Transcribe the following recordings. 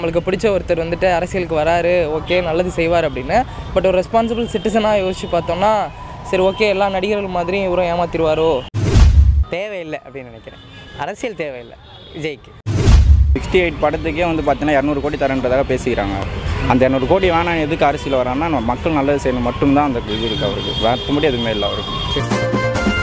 நம்மளுக்கு பிடிச்ச ஒருத்தர் வந்துட்டு அரசியலுக்கு வராரு ஓகே நல்லது செய்வார் அப்படின்னு பட் ஒரு ரெஸ்பான்சிபிள் சிட்டிசனாக யோசிச்சு பார்த்தோம்னா சரி ஓகே எல்லா நடிகர்கள் மாதிரியும் இவரும் ஏமாத்திடுவாரோ தேவையில்லை அப்படின்னு நினைக்கிறேன் அரசியல் தேவையில்லை விஜய்க்கு சிக்ஸ்டி எயிட் படத்துக்கே வந்து பார்த்தீங்கன்னா இரநூறு கோடி தரேன்றதாக பேசிக்கிறாங்க அந்த இரநூறு கோடி வேணாம் எதுக்கு அரசியல் வரான்னா நம்ம மக்கள் நல்லது செய்யணும் மட்டும்தான் அந்த இது இருக்குது அவருக்கு மற்றபடி எதுவுமே இல்லை அவருக்கு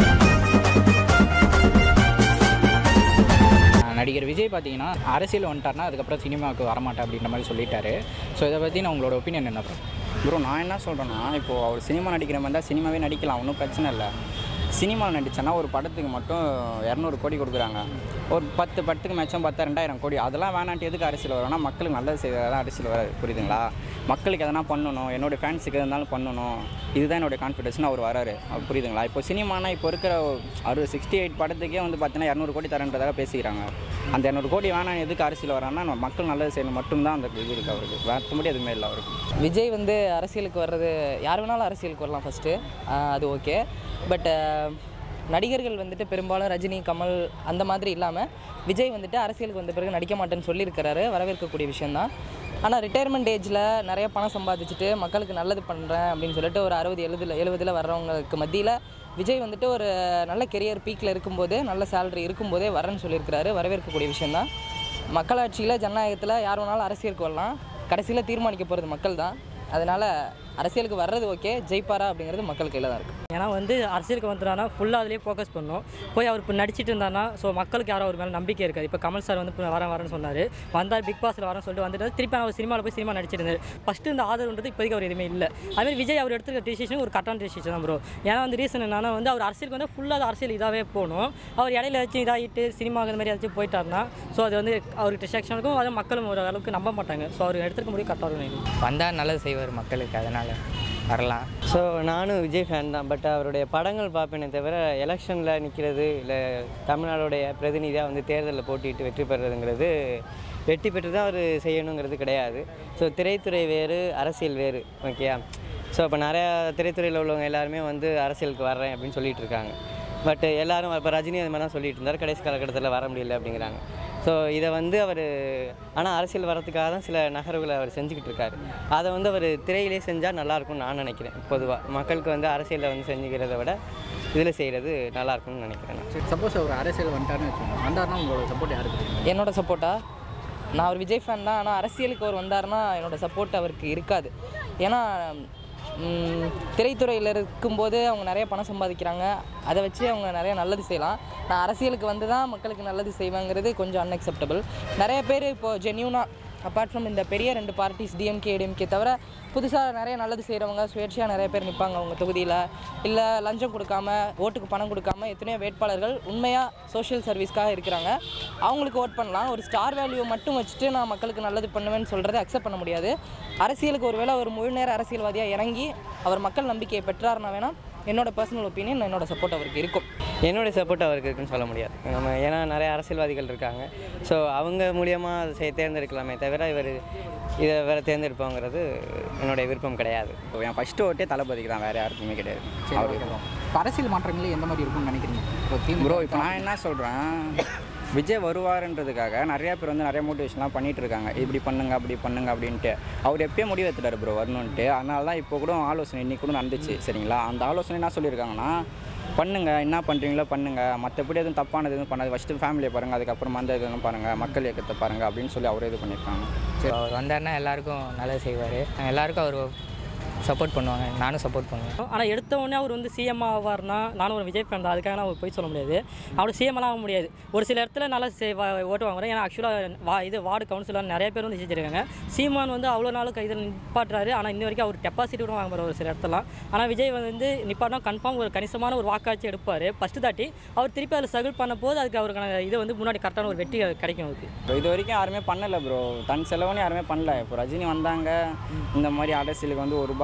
நடிகர் விஜய் பார்த்தீங்கன்னா அரசியல் வந்துட்டார்னா அதுக்கப்புறம் சினிமாவுக்கு வரமாட்டேன் அப்படின்ற மாதிரி சொல்லிட்டாரு ஸோ இதை பற்றி நான் உங்களோட ஒப்பீனியன் என்ன bro? ப்ரோ நான் என்ன சொல்கிறேன்னா இப்போது அவர் சினிமா நடிக்கிற மாதிரி தான் சினிமாவே நடிக்கலாம் ஒன்றும் பிரச்சனை இல்லை சினிமாவில் நடிச்சேன்னா ஒரு படத்துக்கு மட்டும் இரநூறு கோடி கொடுக்குறாங்க ஒரு பத்து படத்துக்கு மேட்சும் பத்து ரெண்டாயிரம் கோடி அதெல்லாம் வேணான்ட்டு எதுக்கு அரசியல் வரும்னா மக்களுக்கு நல்லது செய்யறதெல்லாம் அரசியல் வராது புரியுதுங்களா மக்களுக்கு எதனா பண்ணணும் என்னோடய ஃபேன்ஸுக்கு எது இருந்தாலும் பண்ணணும் இதுதான் என்னோடய கான்ஃபிடன்ஸ்னு அவர் வராரு அவர் புரியுதுங்களா இப்போ சினிமானா இப்போ இருக்கிற அறுபது சிக்ஸ்டி எயிட் படத்துக்கே வந்து பார்த்தீங்கன்னா இரநூறு கோடி தரேன்றதாக பேசிக்கிறாங்க அந்த இரநூறு கோடி வேணாம் எதுக்கு அரசியல் வரான்னா நம்ம மக்கள் நல்லது செய்யணும் மட்டும்தான் அந்த இது இருக்குது அவருக்கு மற்றபடி எதுவுமே இல்லை அவருக்கு விஜய் வந்து அரசியலுக்கு வர்றது யார் வேணாலும் அரசியலுக்கு வரலாம் ஃபஸ்ட்டு அது ஓகே பட் நடிகர்கள் வந்துட்டு பெரும்பாலும் ரஜினி கமல் அந்த மாதிரி இல்லாமல் விஜய் வந்துட்டு அரசியலுக்கு வந்த பிறகு நடிக்க மாட்டேன்னு சொல்லியிருக்கிறாரு வரவேற்கக்கூடிய விஷயந்தான் ஆனால் ரிட்டையர்மெண்ட் ஏஜில் நிறைய பணம் சம்பாதிச்சுட்டு மக்களுக்கு நல்லது பண்ணுறேன் அப்படின்னு சொல்லிட்டு ஒரு அறுபது எழுபதுல எழுபதில் வர்றவங்களுக்கு மத்தியில் விஜய் வந்துட்டு ஒரு நல்ல கெரியர் பீக்கில் இருக்கும்போது நல்ல சேலரி இருக்கும்போதே வரேன்னு சொல்லியிருக்கிறாரு வரவேற்கக்கூடிய விஷயந்தான் மக்களாட்சியில் ஜனநாயகத்தில் யார் வேணாலும் அரசியலுக்கு வரலாம் கடைசியில் தீர்மானிக்க போகிறது மக்கள் தான் அதனால் அரசியலுக்கு வர்றது ஓகே ஜெயிப்பாரா அப்படிங்கிறது மக்கள் கையில் தான் இருக்குது ஏன்னா வந்து அரசியலுக்கு வந்துட்டானா ஃபுல்லாக அதிலே ஃபோக்கஸ் பண்ணணும் போய் அவர் இப்போ நடிச்சிட்டு இருந்தானா ஸோ மக்களுக்கு யாரும் அவர் மேலே நம்பிக்கை இருக்காது இப்போ கமல் சார் வந்து இப்போ வரேன் வரேன்னு சொன்னார் வந்தார் பிக் பாஸில் வரேன்னு சொல்லிட்டு வந்துட்டு திருப்பி அவர் சினிமாவில் போய் சினிமா நடிச்சிட்டு இருந்தார் ஃபஸ்ட்டு இந்த ஆதரவுன்றது இப்போதைக்கு அவர் எதுவுமே இல்லை அதுமாதிரி விஜய் அவர் எடுத்துருக்க டிசிஷன் ஒரு கரெக்டான டிசிஷன் தான் ப்ரோ ஏன்னா வந்து ரீசன் என்னன்னா வந்து அவர் அரசியலுக்கு வந்து ஃபுல்லாக அரசியல் இதாகவே போகணும் அவர் இடையில வச்சு இதாகிட்டு சினிமா அந்த மாதிரி ஏதாச்சும் போயிட்டாருன்னா ஸோ அது வந்து அவருக்கு டிஸ்ட்ராக்ஷன் இருக்கும் அதை மக்களும் ஒரு அளவுக்கு நம்ப மாட்டாங்க ஸோ அவர் எடுத்துக்க முடியும் கரெக்டாக இருக்கும் வந்தால் நல்லது செய்வார் மக்களுக்கு அதனால் வரலாம் ஸோ நானும் விஜய் ஃபேன் தான் பட் அவருடைய படங்கள் பார்ப்பேனே தவிர எலெக்ஷனில் நிற்கிறது இல்லை தமிழ்நாடுடைய பிரதிநிதியாக வந்து தேர்தலில் போட்டிட்டு வெற்றி பெறுறதுங்கிறது வெற்றி பெற்று தான் அவர் செய்யணுங்கிறது கிடையாது ஸோ திரைத்துறை வேறு அரசியல் வேறு ஓகேயா ஸோ இப்போ நிறையா திரைத்துறையில் உள்ளவங்க எல்லாருமே வந்து அரசியலுக்கு வர்றேன் அப்படின்னு சொல்லிட்டு இருக்காங்க பட் எல்லாரும் இப்போ ரஜினி அது மாதிரி தான் சொல்லிட்டு இருந்தார் கடைசி காலகட்டத்தில் வர முடியல அப்படிங்கிறாங்க ஸோ இதை வந்து அவர் ஆனால் அரசியல் வரதுக்காக தான் சில நகர்வுகளை அவர் செஞ்சுக்கிட்டு இருக்காரு அதை வந்து அவர் திரையிலே செஞ்சால் நல்லாயிருக்கும்னு நான் நினைக்கிறேன் பொதுவாக மக்களுக்கு வந்து அரசியலில் வந்து செஞ்சுக்கிறத விட இதில் செய்கிறது நல்லாயிருக்கும்னு நினைக்கிறேன் நான். சரி சப்போஸ் அவர் அரசியல் வந்துட்டாருன்னு வச்சுக்கோங்க வந்தாருன்னா உங்களோட சப்போர்ட் யாருக்கு இருக்கும்? என்னோட சப்போர்ட்டா நான் ஒரு விஜய் ஃபேன் தான் ஆனால் அரசியலுக்கு அவர் வந்தாருன்னா என்னோட சப்போர்ட் அவருக்கு இருக்காது ஏன்னா ம், திரைத்துறையில் இருக்கும்போது அவங்க நிறைய பணம் சம்பாதிக்கிறாங்க அதை வச்சு அவங்க நிறைய நல்லது செய்யலாம் நான் அரசியலுக்கு வந்து தான் மக்களுக்கு நல்லது செய்வேங்கிறது கொஞ்சம் அன்அக்செப்டபிள் நிறைய பேர் இப்போ ஜென்யூனாக அப்பார்ட் ஃப்ரம் இந்த பெரிய ரெண்டு பார்ட்டிஸ் டிஎம்கே ஏடிஎம்கே தவிர புதுசாக நிறைய நல்லது செய்கிறவங்க சுயேட்சையாக நிறைய பேர் நிற்பாங்க அவங்க தொகுதியில் இல்லை லஞ்சம் கொடுக்காம ஓட்டுக்கு பணம் கொடுக்காம எத்தனையோ வேட்பாளர்கள் உண்மையாக சோஷியல் சர்வீஸ்க்காக இருக்கிறாங்க அவங்களுக்கு ஓட் பண்ணலாம் ஒரு ஸ்டார் வேல்யூ மட்டும் வச்சுட்டு நான் மக்களுக்கு நல்லது பண்ணுவேன்னு சொல்கிறத அக்செப்ட் பண்ண முடியாது அரசியலுக்கு ஒருவேளை ஒரு முழு நேர அரசியல்வாதியாக இறங்கி அவர் மக்கள் நம்பிக்கையை பெற்றாருன்னா வேணால் என்னோட பர்சனல் ஒப்பீனியன் என்னோட சப்போர்ட் அவருக்கு இருக்கும் என்னுடைய சப்போர்ட் அவருக்கு இருக்குன்னு சொல்ல முடியாது நம்ம ஏன்னா நிறைய அரசியல்வாதிகள் இருக்காங்க ஸோ அவங்க மூலியமாக அதை செய் தேர்ந்தெடுக்கலாமே தவிர இவர் இதை வேறு தேர்ந்தெடுப்போங்கிறது என்னுடைய விருப்பம் கிடையாது இப்போ என் ஃபஸ்ட்டு ஓட்டே தளபதிக்கு தான் வேறு யாருக்குமே கிடையாது சரி ஓகே bro. இப்போ அரசியல் மாற்றங்களே எந்த மாதிரி இருக்கும்னு நினைக்கிறீங்க இப்போ திமுக ப்ரோ இப்போ நான் என்ன சொல்கிறேன் விஜய் வருவாருன்றதுக்காக நிறைய பேர் வந்து நிறைய மோட்டிவேஷன்லாம் பண்ணிட்டு இருக்காங்க இப்படி பண்ணுங்க அப்படி பண்ணுங்க அப்படின்ட்டு அவர் எப்பயே முடிவு எடுத்துட்டாரு ப்ரோ வரணுன்ட்டு அதனால தான் இப்போ கூட ஆலோசனை இன்னைக்கு கூட நடந்துச்சு சரிங்களா அந்த ஆலோசனை என்ன சொல்லியிருக்காங்கன்னா பண்ணுங்க என்ன பண்ணுறீங்களோ பண்ணுங்க மற்றபடி எதுவும் தப்பானது எதுவும் பண்ணாது ஃபஸ்ட்டு ஃபேமிலியை பாருங்க அதுக்கப்புறம் அந்த இதெல்லாம் பாருங்க மக்கள் இயக்கத்தை பாருங்க அப்படின்னு சொல்லி அவரே இது பண்ணியிருக்காங்க சரி அவர் வந்தாருன்னா எல்லாருக்கும் நல்லது செய்வார் எல்லாருக்கும் அவர் சப்போர்ட் பண்ணுவாங்க நானும் சப்போர்ட் பண்ணுவேன் ஆனால் எடுத்த உடனே அவர் வந்து சிஎம் ஆவார்னா நானும் ஒரு விஜய் ஃபேன் தான் அதுக்காக நான் அவர் போய் சொல்ல முடியாது அவர் சிஎம்லாம் ஆக முடியாது ஒரு சில இடத்துல நல்லா சே- வா- ஓட்டு வாங்குறேன் ஏன்னா ஆக்சுவலாக வா இது வார்டு கவுன்சிலர் நிறைய பேர் வந்து ஜெயிச்சிருக்காங்க சீமான் வந்து அவ்வளோ நாளும் கைதில் நிப்பாட்டுறாரு ஆனால் இன்ன வரைக்கும் அவர் டெபாசிட் கூட வாங்க ஒரு சில இடத்துலாம் ஆனால் விஜய் வந்து நிப்பாட்டினா கன்ஃபார்ம் ஒரு கணிசமான ஒரு வாக்காட்சி எடுப்பார் ஃபஸ்ட்டு தாட்டி அவர் திருப்பி அதில் ஸ்ட்ரகிள் பண்ண போது அதுக்கு அவருக்கான இதை வந்து முன்னாடி கரெக்டான ஒரு வெற்றி கிடைக்கும் அவருக்கு ப்ரோ இது வரைக்கும் யாருமே பண்ணலை ப்ரோ தன் செலவுன்னு யாருமே பண்ணல இப்போ ரஜினி வந்தாங்க இந்த மாதிரி அரசியலுக்கு வந்து ஒரு ரூபா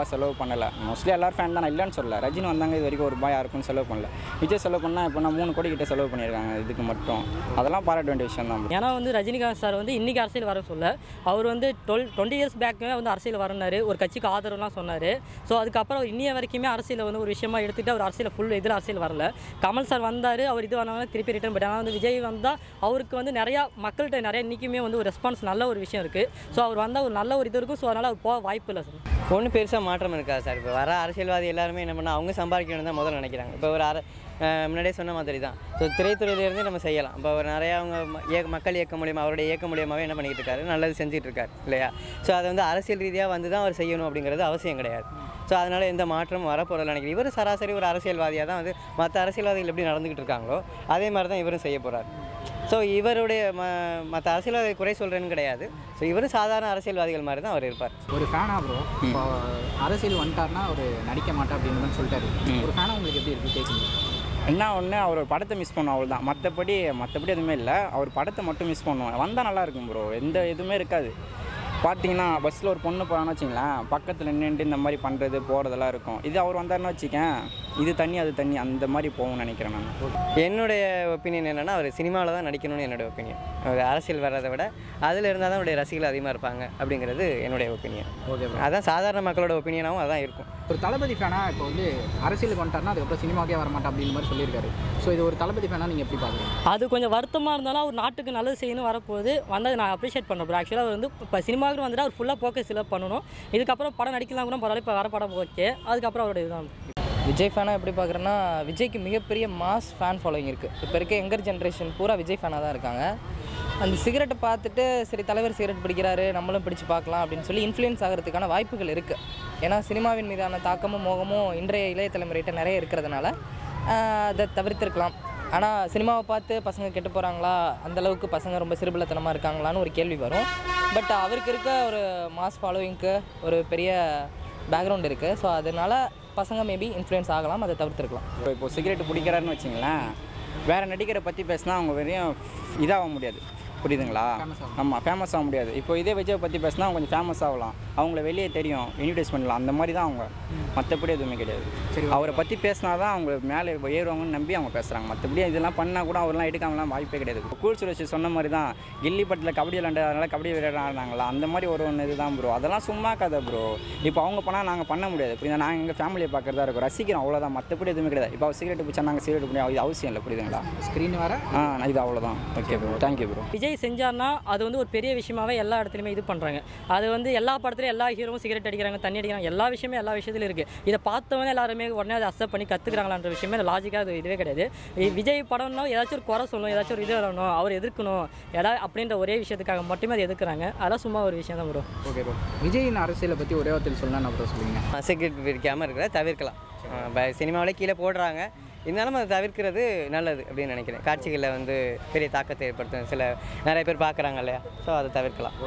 ரூபாய் செலவு பண்ணலை மோஸ்ட்லி எல்லாரும் ஃபேன் தான் நான் இல்லைன்னு சொல்லல ரஜினி வந்தாங்க இது வரைக்கும் ஒரு ரூபாய் யாருக்கும் செலவு பண்ணல விஜய் செலவு பண்ணால் இப்போ நான் மூணு கோடி கிட்ட செலவு பண்ணியிருக்காங்க இதுக்கு மட்டும் அதெல்லாம் பாராட்ட வேண்டிய விஷயம் தான் ஏன்னா வந்து ரஜினிகாந்த் சார் வந்து இன்னைக்கு அரசியல் வர சொல்ல அவர் வந்து டுவெல் டுவெண்ட்டி இயர்ஸ் பேக்கே வந்து அரசியல் வரனாரு ஒரு கட்சிக்கு ஆதரவுலாம் சொன்னார் ஸோ அதுக்கப்புறம் அவர் இன்னைய வரைக்குமே அரசியலை வந்து ஒரு விஷயமா எடுத்துட்டு அவர் அரசியல் ஃபுல் இதில் அரசியல் வரல கமல் சார் வந்தார் அவர் இது வந்தாலும் திருப்பி ரிட்டர்ன் போயிட்டாங்க வந்து விஜய் வந்தால் அவருக்கு வந்து நிறையா மக்கள்கிட்ட நிறைய இன்றைக்குமே வந்து ஒரு ரெஸ்பான்ஸ் நல்ல ஒரு விஷயம் இருக்குது ஸோ அவர் வந்தால் ஒரு நல்ல ஒரு இது இருக்கும் ஸோ அதனால் அவர் போக வாய்ப்பு இல்லை சார் ஒன்றும் பெருசாக மாற்றம் இருக்காது சார் இப்போ வர அரசியல்வாதி எல்லாருமே என்ன பண்ணால் அவங்க சம்பாதிக்கணும் தான் முதல்ல நினைக்கிறாங்க இப்போ ஒரு அர அஹ் முன்னாடியே சொன்ன மாதிரி தான் ஸோ திரைத்துறையிலேருந்து நம்ம செய்யலாம் இப்போ ஒரு நிறையா அவங்க ம- இயக்க மக்கள் இயக்கம் மூலியமாக அவருடைய இயக்கம் மூலியமாகவே என்ன பண்ணிக்கிட்டு இருக்காரு நல்லது செஞ்சுட்டு இருக்காரு இல்லையா ஸோ அதை வந்து அரசியல் ரீதியாக வந்து தான் அவர் செய்யணும் அப்படிங்கிறது அவசியம் கிடையாது ஸோ அதனால் எந்த மாற்றமும் வரப்போறதில்ல நினைக்கிறேன் இவர் சராசரி ஒரு அரசியல்வாதியாக தான் வந்து மற்ற அரசியல்வாதிகள் எப்படி நடந்துக்கிட்டு இருக்காங்களோ அதே மாதிரி தான் இவரும் செய்ய போகிறார் ஸோ இவருடைய ம மற்ற அரசியல்வாதி குறை சொல்கிறேன்னு கிடையாது ஸோ இவரும் சாதாரண அரசியல்வாதிகள் மாதிரி தான் அவர் இருப்பார் ஒரு ஃபேனா ப்ரோ இப்போ அரசியல் வந்துட்டார்னா அவர் நடிக்க மாட்டேன் அப்படின்னு மாதிரி சொல்லிட்டாரு ஒரு ஃபேனா உங்களுக்கு எப்படி இருக்கு கேட்குங்க என்ன ஒன்று அவர் ஒரு படத்தை மிஸ் பண்ணும் அவள் தான் மற்றபடி மற்றபடி எதுவுமே இல்லை அவர் படத்தை மட்டும் மிஸ் பண்ணுவோம் வந்தால் நல்லா இருக்கும் ப்ரோ எந்த இதுவுமே இருக்காது பார்த்தீங்கன்னா பஸ்ஸில் ஒரு பொண்ணு போகிறான்னு வச்சிங்களேன் பக்கத்தில் நின்றுட்டு இந்த மாதிரி பண்ணுறது போகிறதெல்லாம் இருக்கும் இது அவர் வந்தாருன்னு வச்சுக்கேன் இது தண்ணி அது தண்ணி அந்த மாதிரி போகும்னு நினைக்கிறேன் நான் என்னுடைய ஒப்பீனியன் என்னென்னா அவர் சினிமாவில் தான் நடிக்கணும்னு என்னுடைய ஒப்பீனியன் அவர் அரசியல் வர்றதை விட அதில் இருந்தால் தான் அவருடைய ரசிகர்கள் அதிகமாக இருப்பாங்க அப்படிங்கிறது என்னுடைய ஒப்பீனியன் ஓகே ப்ரோ அதான் சாதாரண மக்களோட ஒப்பீனியனாகவும் அதான் இருக்கும் ஒரு தளபதி ஃபேனா இப்போ வந்து அரசியலுக்கு வந்துட்டார்னா அதுக்கப்புறம் சினிமாக்கே வர மாட்டேன் அப்படின்னு மாதிரி சொல்லியிருக்காரு ஸோ இது ஒரு தளபதி ஃபேனா நீங்கள் எப்படி பார்க்குறீங்க அது கொஞ்சம் வருத்தமாக இருந்தாலும் அவர் நாட்டுக்கு நல்லது செய்யணும் வரப்போகுது வந்தது நான் அப்ரிஷியேட் பண்ணுறேன் ப்ரோ ஆக்சுவலாக அவர் வந்து இப்போ சினிமாவுக்கு வந்துட்டு அவர் ஃபுல்லாக ஃபோக்கஸ் இல்லை பண்ணணும் இதுக்கப்புறம் படம் நடிக்கலாம் கூட பரவாயில்ல இப்போ வர படம் ஓகே அதுக்கப்புறம் அவரோட இதுதான் விஜய் ஃபேனாக எப்படி பார்க்குறேன்னா விஜய்க்கு மிகப்பெரிய மாஸ் ஃபேன் ஃபாலோயிங் இருக்குது இப்போ இருக்க யங்கர் ஜென்ரேஷன் பூரா விஜய் ஃபேனாக தான் இருக்காங்க அந்த சிகரெட்டை பார்த்துட்டு சரி தலைவர் சிகரெட் பிடிக்கிறாரு நம்மளும் பிடிச்சு பார்க்கலாம் அப்படின்னு சொல்லி இன்ஃப்ளூயன்ஸ் ஆகிறதுக்கான வாய்ப்புகள் இருக்குது ஏன்னா சினிமாவின் மீதான தாக்கமும் மோகமும் இன்றைய இளைய தலைமுறைகிட்ட நிறைய இருக்கிறதுனால ஆஹ், அதை தவிர்த்திருக்கலாம் ஆனால் சினிமாவை பார்த்து பசங்க கெட்டு போகிறாங்களா அந்தளவுக்கு பசங்க ரொம்ப சிறுபிள்ளத்தனமாக இருக்காங்களான்னு ஒரு கேள்வி வரும் பட் அவருக்கு இருக்க ஒரு மாஸ் ஃபாலோவிங்க்கு ஒரு பெரிய பேக்ரவுண்ட் இருக்குது ஸோ அதனால் பசங்க மேபி இன்ஃப்ளூயன்ஸ் ஆகலாம் அதை தவிர்த்திருக்கலாம் இப்போ இப்போ சிகரெட் பிடிக்கிறாருன்னு வச்சிங்களேன் வேறு நடிகரை பற்றி பேசினா அவங்க வெறும் இதாக முடியாது புரியுதுங்களா ஆமாம் ஃபேமஸ் ஆக முடியாது இப்போ இதே விஜய் பற்றி பேசினா அவங்க கொஞ்சம் ஃபேமஸ் ஆகலாம் அவங்கள வெளியே தெரியும் இன்விடேஸ் பண்ணலாம் அந்த மாதிரி தான் அவங்க மற்றபடி எதுவுமே கிடையாது சரி, அவரை பற்றி பேசினா தான் அவங்க மேலே ஏறுவாங்கன்னு நம்பி அவங்க பேசுகிறாங்க மற்றபடி இதெல்லாம் பண்ணால் கூட அவரெல்லாம் எடுக்காமலாம் வாய்ப்பே கிடையாது இப்போ கூல் சுரேஷ் சொன்ன மாதிரி தான் கில்லி பட்டில் கபடி விளையாண்டதுனால கபடி விளையாடுறாங்களா அந்த மாதிரி ஒரு ஒன்று இதுதான் ப்ரோ அதெல்லாம் சும்மா கதை ப்ரோ இப்போ அவங்க பண்ணால் நாங்கள் பண்ண முடியாது புரியுதா நாங்கள் எங்கள் ஃபேமிலியை பார்க்குறதா இருக்கும் ரசிக்கிறோம் அவ்வளோதான் மற்றபடி எதுவுமே கிடையாது இப்போ அவர் சிகரெட் பிடிச்சா நாங்கள் சிகரெட் பிடிக்கும் இது அவசியம் இல்லை புரியுதுங்களா ஸ்க்ரீன் வேற ஆ இது அவ்வளோதான் okay bro thank you bro Vijay செஞ்சார்னா அது வந்து ஒரு பெரிய விஷயமாவே எல்லா இடத்துலையுமே இது பண்ணுறாங்க அது வந்து எல்லா படத்துலையும் எல்லா ஹீரோவும் சிகரெட் அடிக்கிறாங்க தண்ணி அடிக்கிறாங்க எல்லா விஷயமே எல்லா விஷயத்துலையும் இருக்குது இதை பார்த்தவங்க எல்லாருமே உடனே அதை அக்செப்ட் பண்ணி கற்றுக்குறாங்களான்ற விஷயமே லாஜிக்காக அது இதுவே கிடையாது இ- விஜய் படம்னா ஏதாச்சும் ஒரு குறை சொல்லணும் ஏதாச்சும் ஒரு இது வரணும் அவர் எதிர்க்கணும் ஏதாவது அப்படின்ற ஒரே விஷயத்துக்காக மட்டுமே அதை எதிர்க்கிறாங்க அதெல்லாம் சும்மா ஒரு விஷயம் தான் வரும் ஓகே ப்ரோ விஜயின் அரசியலை பற்றி ஒரே வார்த்தையில் சொல்லலாம் என்ன ப்ரோ சொல்லுவீங்க சிகரெட் பிடிக்காமல் இருக்கிற தவிர்க்கலாம் சினிமாவிலே கீழே போடுறாங்க இருந்தாலும் அதை தவிர்க்கிறது நல்லது அப்படின்னு நினைக்கிறேன் காட்சிகளில் வந்து பெரிய தாக்கத்தை ஏற்படுத்தும் சில நிறைய பேர் பார்க்குறாங்க இல்லையா ஸோ அதை தவிர்க்கலாம்